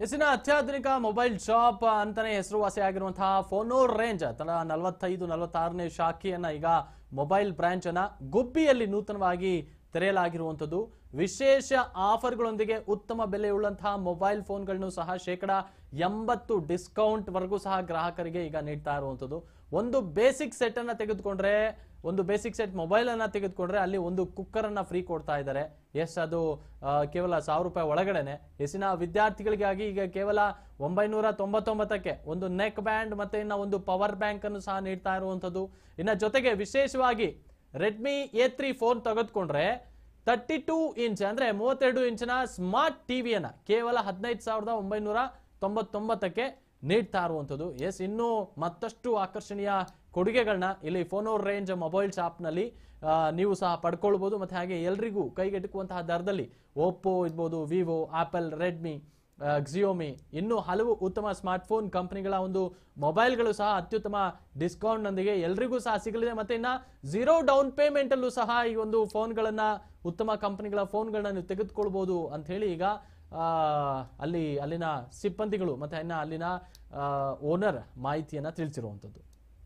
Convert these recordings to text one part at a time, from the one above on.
ಹೆಸರಿನ ಅತ್ಯಾಧುನಿಕ mobile shop ಅಂತಾನೆ ಹೆಸರುವಾಸಿಯಾಗಿರುವಂತಹ ಫೋನೋರ್ ರೇಂಜ್ ತನ್ನ ನಲವತ್ತೈದು ನಲವತ್ತಾರನೇ ಶಾಖೆಯನ್ನ ಈಗ ಮೊಬೈಲ್ ಬ್ರಾಂಚ್ ಅನ್ನ ಗುಬ್ಬಿಯಲ್ಲಿ ನೂತನವಾಗಿ ತೆರೆಯಲಾಗಿರುವಂಥದ್ದು ವಿಶೇಷ ಆಫರ್ಗಳೊಂದಿಗೆ ಉತ್ತಮ ಬೆಲೆಯುಳ್ಳಂತಹ ಮೊಬೈಲ್ ಫೋನ್ಗಳನ್ನು ಸಹ ಶೇಕಡ ಎಂಬತ್ತು ಡಿಸ್ಕೌಂಟ್ ವರೆಗೂ ಸಹ ಗ್ರಾಹಕರಿಗೆ ಈಗ ನೀಡ್ತಾ ಇರುವಂಥದ್ದು ಒಂದು ಬೇಸಿಕ್ ಸೆಟ್ ಅನ್ನ ತೆಗೆದುಕೊಂಡ್ರೆ ಒಂದು ಬೇಸಿಕ್ ಸೆಟ್ ಮೊಬೈಲ್ ಅನ್ನ ತೆಗೆದುಕೊಂಡ್ರೆ ಅಲ್ಲಿ ಒಂದು ಕುಕ್ಕರ್ ಅನ್ನ ಫ್ರೀ ಕೊಡ್ತಾ ಇದ್ದಾರೆ ಎಸ್ ಅದು ಆ, ಕೇವಲ ಸಾವಿರ ರೂಪಾಯಿ ಒಳಗಡೆನೆ ಎಸಿನ ವಿದ್ಯಾರ್ಥಿಗಳಿಗಾಗಿ ಈಗ ಕೇವಲ ಒಂಬೈನೂರ ತೊಂಬತ್ತೊಂಬತ್ತಕ್ಕೆ ಒಂದು ನೆಕ್ ಬ್ಯಾಂಡ್ ಮತ್ತೆ ಇನ್ನ ಒಂದು ಪವರ್ ಬ್ಯಾಂಕ್ ಅನ್ನು ಸಹ ನೀಡ್ತಾ ಇರುವಂತದ್ದು ಇನ್ನ ಜೊತೆಗೆ ವಿಶೇಷವಾಗಿ ರೆಡ್ಮಿ ಎ ತ್ರೀ ಫೋನ್ ತೆಗೆದುಕೊಂಡ್ರೆ ತರ್ಟಿ ಟೂ ಇಂಚ್ ಅಂದ್ರೆ ಮೂವತ್ತೆರಡು ಇಂಚಿನ ಸ್ಮಾರ್ಟ್ ಟಿವಿಯನ್ನ ಕೇವಲ ಹದಿನೈದು ಸಾವಿರದ ಒಂಬೈನೂರ ತೊಂಬತ್ತೊಂಬತ್ತಕ್ಕೆ ನೀಡ್ತಾ ಇರುವಂಥದ್ದು ಎಸ್ ಇನ್ನು ಮತ್ತಷ್ಟು ಆಕರ್ಷಣೀಯ ಕೊಡುಗೆಗಳನ್ನ ಇಲ್ಲಿ ಫೋನೋರ್ ರೇಂಜ್ ಮೊಬೈಲ್ ಶಾಪ್ನಲ್ಲಿ ಆ, ನೀವು ಸಹ ಪಡ್ಕೊಳ್ಬೋದು ಮತ್ತೆ ಹಾಗೆ ಎಲ್ರಿಗೂ ಕೈಗೆಟುಕುವಂತಹ ದರದಲ್ಲಿ ಓಪ್ಪೋ ಇರ್ಬೋದು ವಿವೋ ಆಪಲ್ ರೆಡ್ಮಿ ಜಿಯೋಮಿ ಇನ್ನು ಹಲವು ಉತ್ತಮ ಸ್ಮಾರ್ಟ್ಫೋನ್ ಕಂಪನಿಗಳ ಒಂದು ಮೊಬೈಲ್ಗಳು ಸಹ ಅತ್ಯುತ್ತಮ ಡಿಸ್ಕೌಂಟ್ ನೊಂದಿಗೆ ಎಲ್ರಿಗೂ ಸಹ ಸಿಗಲಿದೆ ಮತ್ತೆ ಇನ್ನ ಝೀರೋ ಡೌನ್ ಪೇಮೆಂಟ್ ಅಲ್ಲೂ ಸಹ ಈ ಒಂದು ಫೋನ್ಗಳನ್ನ ಉತ್ತಮ ಕಂಪನಿಗಳ ಫೋನ್ಗಳನ್ನ ನೀವು ತೆಗೆದುಕೊಳ್ಬಹುದು ಅಂತ ಹೇಳಿ ಈಗ ಆ, ಅಲ್ಲಿ ಅಲ್ಲಿನ ಸಿಬ್ಬಂದಿಗಳು ಮತ್ತೆ ಇನ್ನ ಅಲ್ಲಿನ ಓನರ್ ಮಾಹಿತಿಯನ್ನ ತಿಳಿಸಿರುವಂಥದ್ದು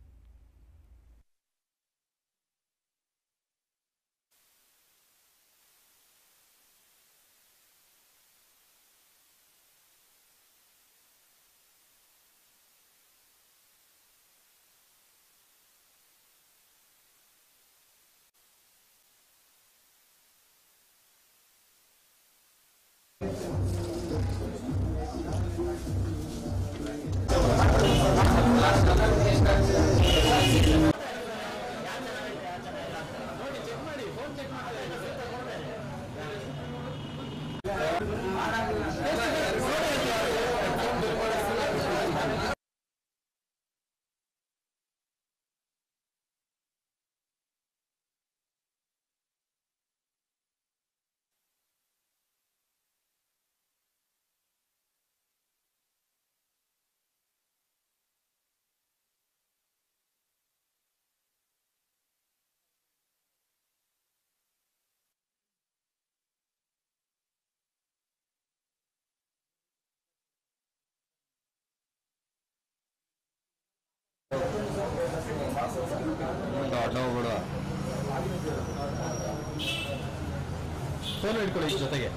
ಫೋನ್ ಹಿಡ್ಕೊಳ್ಳಿ ಜೊತೆಗೆ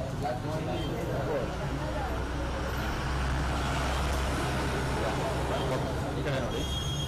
ಈ ಕಡೆ ನೋಡಿ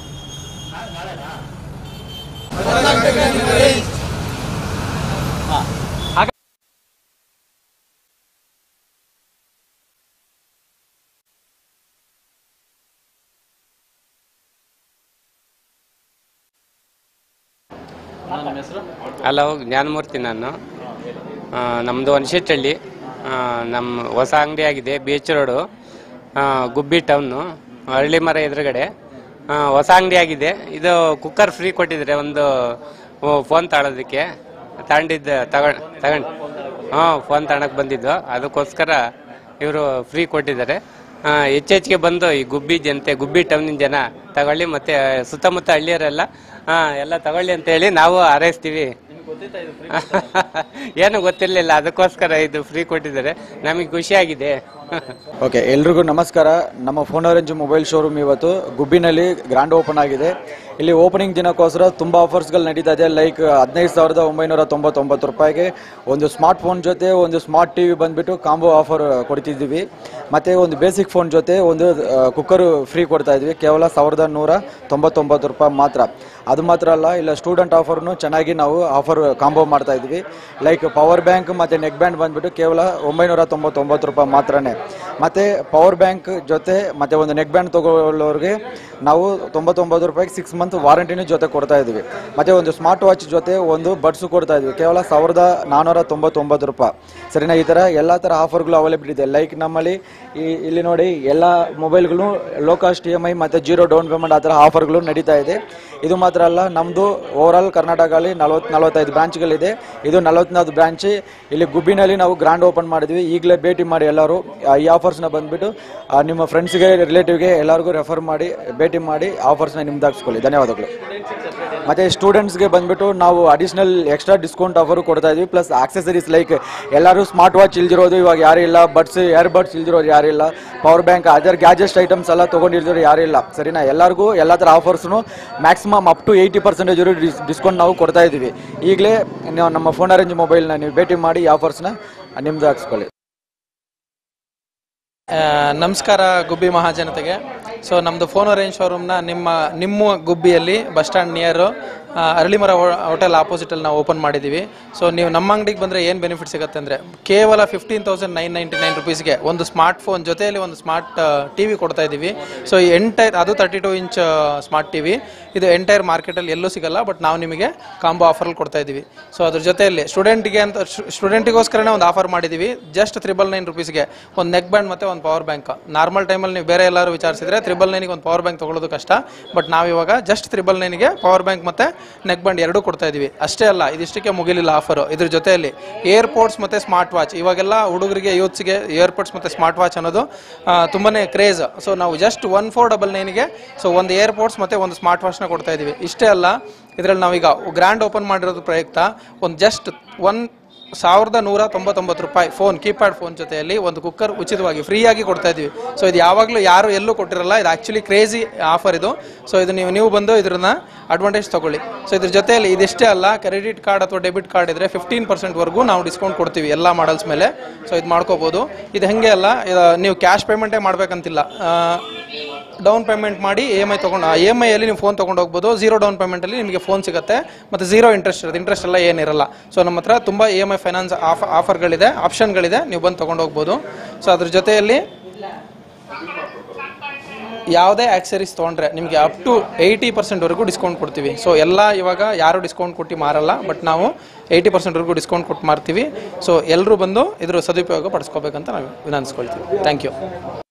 ನಮ್ಮ ಹೆಸರು ಹಲೋ ಜ್ಞಾನಮೂರ್ತಿ ನಾನು ಆ, ನಮ್ಮದು ವನಶೆಟ್ಟಳ್ಳಿ ನಮ್ಮ ಹೊಸ ಅಂಗಡಿ ಆಗಿದೆ ಬಿ ಎಚ್ ರೋಡು ಆ, ಗುಬ್ಬಿ ಟೌನು ಹಳ್ಳಿ ಮರ ಎದುರುಗಡೆ ಆ, ಹೊಸ ಅಂಗಡಿ ಆಗಿದೆ ಇದು ಕುಕ್ಕರ್ ಫ್ರೀ ಕೊಟ್ಟಿದ್ದಾರೆ ಒಂದು ಫೋನ್ ತಗೊಳೋದಕ್ಕೆ ತಗೊಂಡಿದ್ದ ತಗೊಂಡ್ ತಗೊಂಡು ಹಾಂ ಫೋನ್ ತಗೊಳಕ್ ಬಂದಿದ್ದು ಅದಕ್ಕೋಸ್ಕರ ಇವರು ಫ್ರೀ ಕೊಟ್ಟಿದ್ದಾರೆ ಆ, ಹೆಚ್ಚೆಚ್ಚಿಗೆ ಬಂದು ಈ ಗುಬ್ಬಿ ಜನತೆ ಗುಬ್ಬಿ ಟೌನಿನ ಜನ ತಗೊಳ್ಳಿ ಮತ್ತೆ ಸುತ್ತಮುತ್ತ ಹಳ್ಳಿಯರೆಲ್ಲ ಆ, ಎಲ್ಲ ತಗೊಳ್ಳಿ ಅಂತ ಹೇಳಿ ನಾವು ಹಾರೈಸ್ತೀವಿ ಏನು ಗೊತ್ತಿರಲಿಲ್ಲ ಅದಕ್ಕೋಸ್ಕರ ಇದು ಫ್ರೀ ಕೊಟ್ಟಿದ್ದಾರೆ ನಮಗೆ ಖುಷಿಯಾಗಿದೆ ಓಕೆ ಎಲ್ರಿಗೂ ನಮಸ್ಕಾರ ನಮ್ಮ ಫೋನ್ ಆರೆಂಜ್ ಮೊಬೈಲ್ ಶೋರೂಮ್ ಇವತ್ತು ಗುಬ್ಬಿನಲ್ಲಿ ಗ್ರ್ಯಾಂಡ್ ಓಪನ್ ಆಗಿದೆ ಇಲ್ಲಿ ಓಪನಿಂಗ್ ದಿನಕ್ಕೋಸ್ಕರ ತುಂಬ ಆಫರ್ಸ್ಗಳು ನಡೀತಾ ಇದೆ ಲೈಕ್ ಹದಿನೈದು ಸಾವಿರದ ಒಂಬೈನೂರ ತೊಂಬತ್ತೊಂಬತ್ತು ರೂಪಾಯಿಗೆ ಒಂದು ಸ್ಮಾರ್ಟ್ ಫೋನ್ ಜೊತೆ ಒಂದು ಸ್ಮಾರ್ಟ್ ಟಿ ವಿ ಬಂದುಬಿಟ್ಟು ಕಾಂಬೋ ಆಫರ್ ಕೊಡ್ತಿದ್ದೀವಿ ಮತ್ತು ಒಂದು ಬೇಸಿಕ್ ಫೋನ್ ಜೊತೆ ಒಂದು ಕುಕ್ಕರು ಫ್ರೀ ಕೊಡ್ತಾ ಇದ್ವಿ ಕೇವಲ ಸಾವಿರದ ನೂರ ತೊಂಬತ್ತೊಂಬತ್ತು ರೂಪಾಯಿ ಮಾತ್ರ ಅದು ಮಾತ್ರ ಅಲ್ಲ ಇಲ್ಲ ಸ್ಟೂಡೆಂಟ್ ಆಫರ್ನು ಚೆನ್ನಾಗಿ ನಾವು ಆಫರ್ ಕಾಂಬೋ ಮಾಡ್ತಾ ಇದ್ವಿ ಲೈಕ್ ಪವರ್ ಬ್ಯಾಂಕ್ ಮತ್ತು ನೆಕ್ ಬ್ಯಾಂಡ್ ಬಂದ್ಬಿಟ್ಟು ಕೇವಲ ಒಂಬೈನೂರ ತೊಂಬತ್ತೊಂಬತ್ತು ರೂಪಾಯಿ ಮಾತ್ರನೇ ಮತ್ತು ಪವರ್ ಬ್ಯಾಂಕ್ ಜೊತೆ ಮತ್ತು ಒಂದು ನೆಕ್ ಬ್ಯಾಂಡ್ ತಗೊಳ್ಳೋರಿಗೆ ನಾವು ತೊಂಬತ್ತೊಂಬತ್ತು ರೂಪಾಯಿಗೆ ಸಿಕ್ಸ್ ಮಂತ್ ವಾರಂಟಿನೂ ಜೊತೆ ಕೊಡ್ತಾ ಇದ್ವಿ ಮತ್ತು ಒಂದು ಸ್ಮಾರ್ಟ್ ವಾಚ್ ಜೊತೆ ಒಂದು ಬಡ್ಸು ಕೊಡ್ತಾ ಇದ್ವಿ ಕೇವಲ ಸಾವಿರದ ನಾನ್ನೂರ ತೊಂಬತ್ತೊಂಬತ್ತು ರೂಪಾಯಿ ಸರಿನಾ ಈ ಥರ ಎಲ್ಲ ಥರ ಆಫರ್ಗಳು ಅವೈಲೇಬಲ್ ಇದೆ ಲೈಕ್ ನಮ್ಮಲ್ಲಿ ಈ ಇಲ್ಲಿ ನೋಡಿ ಎಲ್ಲ ಮೊಬೈಲ್ಗಳು low cost E M I ಮತ್ತು ಜೀರೋ ಡೌನ್ ಪೇಮೆಂಟ್ ಆ ಥರ ಆಫರ್ಗಳು ನಡೀತಾ ಇದೆ ಇದು ಮಾತ್ರ ಅಲ್ಲ ನಮ್ಮದು ಓವರಾಲ್ ಕರ್ನಾಟಕದಲ್ಲಿ ನಲವತ್ತು ನಲವತ್ತೈದು ಬ್ರಾಂಚ್ಗಳಿದೆ ಇದು ನಲವತ್ತೊಂದು ಬ್ರಾಂಚ್ ಇಲ್ಲಿ ಗುಬ್ಬಿನಲ್ಲಿ ನಾವು ಗ್ರ್ಯಾಂಡ್ ಓಪನ್ ಮಾಡಿದ್ವಿ ಈಗಲೇ ಭೇಟಿ ಮಾಡಿ ಎಲ್ಲರೂ ಆ, ಈ ಆಫರ್ಸ್ನ ಬಂದ್ಬಿಟ್ಟು ಆ, ನಿಮ್ಮ ಫ್ರೆಂಡ್ಸ್ಗೆ ರಿಲೇಟಿವ್ಗೆ ಎಲ್ಲರಿಗೂ ರೆಫರ್ ಮಾಡಿ ಭೇಟಿ ಮಾಡಿ ಆಫರ್ಸ್ನ ನಿಮ್ದಾಗಿಸ್ಕೊಳ್ಳಿ ಧನ್ಯವಾದಗಳು ಮತ್ತು ಸ್ಟೂಡೆಂಟ್ಸ್ಗೆ ಬಂದ್ಬಿಟ್ಟು ನಾವು ಅಡಿಷ್ನಲ್ ಎಕ್ಸ್ಟ್ರಾ ಡಿಸ್ಕೌಂಟ್ ಆಫರು ಕೊಡ್ತಾ ಇದ್ವಿ ಪ್ಲಸ್ ಆಕ್ಸೆಸರೀಸ್ ಲೈಕ್ ಎಲ್ಲರೂ ಸ್ಮಾರ್ಟ್ ವಾಚ್ ಇಲ್ದಿರೋದು ಇವಾಗ ಯಾರೂ ಇಲ್ಲ ಬಡ್ಸ್ ಏರ್ ಬಡ್ಸ್ ಇಲ್ದಿರೋರು ಯಾರೂ ಇಲ್ಲ power bank other gadgets items ಎಲ್ಲ ತೊಗೊಂಡಿರೋರು ಯಾರೂ ಇಲ್ಲ ಸರಿನಾ ಎಲ್ಲರಿಗೂ ಎಲ್ಲ ಥರ ಆಫರ್ಸ್ನು maximum up to eighty percentage discount ನಾವು ಕೊಡ್ತಾ ಇದ್ದೀವಿ ಈಗಲೇ ನೀವು ನಮ್ಮ ಫೋನ್ ಅರೇಂಜ್ ಮೊಬೈಲ್ನ ನೀವು ಭೇಟಿ ಮಾಡಿ ಈ ಆಫರ್ಸ್ನ ನಿಮ್ಮದು ಹಾಕ್ಸ್ಕೊಳ್ಳಿ ಆ, ನಮಸ್ಕಾರ ಗುಬ್ಬಿ ಮಹಾಜನತೆಗೆ ಸೊ ನಮ್ಮದು ಫೋನ್ ರೇಂಜ್ ಶೋರೂಮ್ನ ನಿಮ್ಮ ನಿಮ್ಮ ಗುಬ್ಬಿಯಲ್ಲಿ bus stand near Aralimara hotel ಆಪೋಸಿಟಲ್ಲಿ ನಾವು ಓಪನ್ ಮಾಡಿದ್ದೀವಿ ಸೊ ನೀವು ನಮ್ಮ ಅಂಗಡಿಗೆ ಬಂದರೆ ಏನು ಬೆನಿಫಿಟ್ ಸಿಗುತ್ತೆ ಅಂದರೆ ಕೇವಲ fifteen thousand nine ninety nine ರುಪೀಸ್ಗೆ ಒಂದು ಸ್ಮಾರ್ಟ್ ಫೋನ್ ಜೊತೆಯಲ್ಲಿ ಒಂದು ಸ್ಮಾರ್ಟ್ ಟಿ ವಿ ಕೊಡ್ತಾ ಇದ್ದೀವಿ ಸೊ ಈ ಎಂಟೈರ್ ಅದು thirty two inch smart T V ಇದು ಎಂಟೈರ್ ಮಾರ್ಕೆಟಲ್ಲಿ ಎಲ್ಲೂ ಸಿಗಲ್ಲ ಬಟ್ ನಾವು ನಿಮಗೆ ಕಾಂಬೋ ಆಫರಲ್ಲಿ ಕೊಡ್ತಾ ಇದ್ದೀವಿ ಸೊ ಅದ್ರ ಜೊತೆಯಲ್ಲಿ ಸ್ಟೂಡೆಂಟ್ಗೆ ಅಂತ ಸ್ಟೂಡೆಂಟಿಗೋಸ್ಕರನೇ ಒಂದು ಆಫರ್ ಮಾಡಿದ್ದೀವಿ ಜಸ್ಟ್ ತ್ರಿಬಲ್ ನೈನ್ ರುಪೀಸ್ಗೆ ಒಂದು ನೆಕ್ ಬ್ಯಾಂಡ್ ಮತ್ತು ಒಂದು ಪವರ್ ಬ್ಯಾಂಕ್ ನಾರ್ಮಲ್ ಟೈಮಲ್ಲಿ ನೀವು ಬೇರೆ ಎಲ್ಲರೂ ವಿಚಾರಿಸಿದ್ರೆ ತ್ರಿಬಲ್ ನೈನಿಗೆ ಒಂದು ಪವರ್ ಬ್ಯಾಂಕ್ ತೊಗೊಳ್ಳೋದು ಕಷ್ಟ ಬಟ್ ನಾವಿವಾಗ ಜಸ್ಟ್ ತ್ರಿಬಲ್ ನೈನಿಗೆ ಪವರ್ ಬ್ಯಾಂಕ್ ಮತ್ತು ನೆಕ್ ಬ್ಯಾಂಡ್ ಎರಡೂ ಕೊಡ್ತಾ ಇದ್ದೀವಿ ಅಷ್ಟೇ ಅಲ್ಲ ಇದಿಷ್ಟಕ್ಕೆ ಮುಗಿಲಿಲ್ಲ ಆಫರು ಇದ್ರ ಜೊತೆಯಲ್ಲಿ ಏರ್ಪೋರ್ಟ್ಸ್ ಮತ್ತು ಸ್ಮಾರ್ಟ್ ವಾಚ್ ಇವಾಗೆಲ್ಲ ಹುಡುಗರಿಗೆ ಯೂತ್ಸ್ಗೆ ಏರ್ಪೋರ್ಟ್ಸ್ ಮತ್ತು ಸ್ಮಾರ್ಟ್ ವಾಚ್ ಅನ್ನೋದು ಆ, ತುಂಬಾನೇ ಕ್ರೇಜ್ ಸೊ ನಾವು ಜಸ್ಟ್ ಒನ್ ಫೋರ್ ಡಬಲ್ ನೈನ್ಗೆ ಸೊ ಒಂದು ಏರ್ಪೋರ್ಟ್ಸ್ ಮತ್ತು ಒಂದು ಸ್ಮಾರ್ಟ್ ವಾಚ್ನ ಕೊಡ್ತಾ ಇದ್ದೀವಿ ಇಷ್ಟೇ ಅಲ್ಲ ಇದರಲ್ಲಿ ನಾವೀಗ ಗ್ರ್ಯಾಂಡ್ ಓಪನ್ ಮಾಡಿರೋದು ಪ್ರಯುಕ್ತ ಒಂದು ಜಸ್ಟ್ ಒನ್ ಸಾವಿರದ ನೂರ ತೊಂಬತ್ತೊಂಬತ್ತು ರೂಪಾಯಿ ಫೋನ್ ಕೀಪ್ಯಾಡ್ ಫೋನ್ ಜೊತೆಯಲ್ಲಿ ಒಂದು ಕುಕ್ಕರ್ ಉಚಿತವಾಗಿ ಫ್ರೀಯಾಗಿ ಕೊಡ್ತಾ ಇದ್ದೀವಿ ಸೊ ಇದು ಯಾವಾಗಲೂ ಯಾರು ಎಲ್ಲೂ ಕೊಟ್ಟಿರಲ್ಲ ಇದು ಆ್ಯಕ್ಚುಲಿ ಕ್ರೇಜಿ ಆಫರ್ ಇದು ಸೊ ಇದು ನೀವು ನೀವು ಬಂದು ಇದನ್ನ ಅಡ್ವಾಂಟೇಜ್ ತಗೊಳ್ಳಿ ಸೊ ಇದ್ರ ಜೊತೆಯಲ್ಲಿ ಇದಿಷ್ಟೇ ಅಲ್ಲ ಕ್ರೆಡಿಟ್ ಕಾರ್ಡ್ ಅಥವಾ ಡೆಬಿಟ್ ಕಾರ್ಡ್ ಇದ್ರೆ ಫಿಫ್ಟೀನ್ ಪರ್ಸೆಂಟ್ವರೆಗೂ ನಾವು ಡಿಸ್ಕೌಂಟ್ ಕೊಡ್ತೀವಿ ಎಲ್ಲ ಮಾಡಲ್ಸ್ ಮೇಲೆ ಸೊ ಇದು ಮಾಡ್ಕೋಬೋದು ಇದು ಹೆಂಗೆ ಅಲ್ಲ ಇದು ನೀವು ಕ್ಯಾಶ್ ಪೇಮೆಂಟೇ ಮಾಡಬೇಕಂತಿಲ್ಲ ಡೌನ್ ಪೇಮೆಂಟ್ ಮಾಡಿ ಇ ಎಮ್ ಐ ತೊಗೊಂಡು ಇ ಎಮ್ ಐಯಲ್ಲಿ ನೀವು ಫೋನ್ ತೊಗೊಂಡು ಹೋಗ್ಬೋದು ಝೀರೋ ಡೌನ್ ಪೇಮೆಂಟಲ್ಲಿ ನಿಮಗೆ ಫೋನ್ ಸಿಗುತ್ತೆ ಮತ್ತು ಝೀರೋ ಇಂಟ್ರೆಸ್ಟ್ ಇರುತ್ತೆ ಇಂಟ್ರೆಸ್ಟ್ ಎಲ್ಲ ಏನಿರಲ್ಲ ಸೊ ನಮ್ಮ ಹತ್ರ ತುಂಬ E M I finance of ಆಫರ್ಗಳಿದೆ ಆಪ್ಷನ್ಗಳಿದೆ ನೀವು ಬಂದು ತೊಗೊಂಡು ಹೋಗ್ಬೋದು ಸೊ ಅದ್ರ ಜೊತೆಯಲ್ಲಿ ಯಾವುದೇ ಆಕ್ಸರೀಸ್ ತೊಗೊಂಡ್ರೆ ನಿಮಗೆ ಅಪ್ ಟು ಏಯ್ಟಿ ಪರ್ಸೆಂಟ್ವರೆಗೂ ಡಿಸ್ಕೌಂಟ್ ಕೊಡ್ತೀವಿ ಸೊ ಎಲ್ಲ ಇವಾಗ ಯಾರು ಡಿಸ್ಕೌಂಟ್ ಕೊಟ್ಟು ಮಾರಲ್ಲ ಬಟ್ ನಾವು ಏಯ್ಟಿ ಪರ್ಸೆಂಟ್ವರೆಗೂ ಡಿಸ್ಕೌಂಟ್ ಕೊಟ್ಟು ಮಾರ್ತೀವಿ ಸೊ ಎಲ್ಲರೂ ಬಂದು ಇದ್ರ ಸದುಪಯೋಗ ಪಡಿಸ್ಕೋಬೇಕಂತ ನಾವು ವಿನಂತಿಸ್ಕೊಳ್ತೀವಿ ಥ್ಯಾಂಕ್ ಯು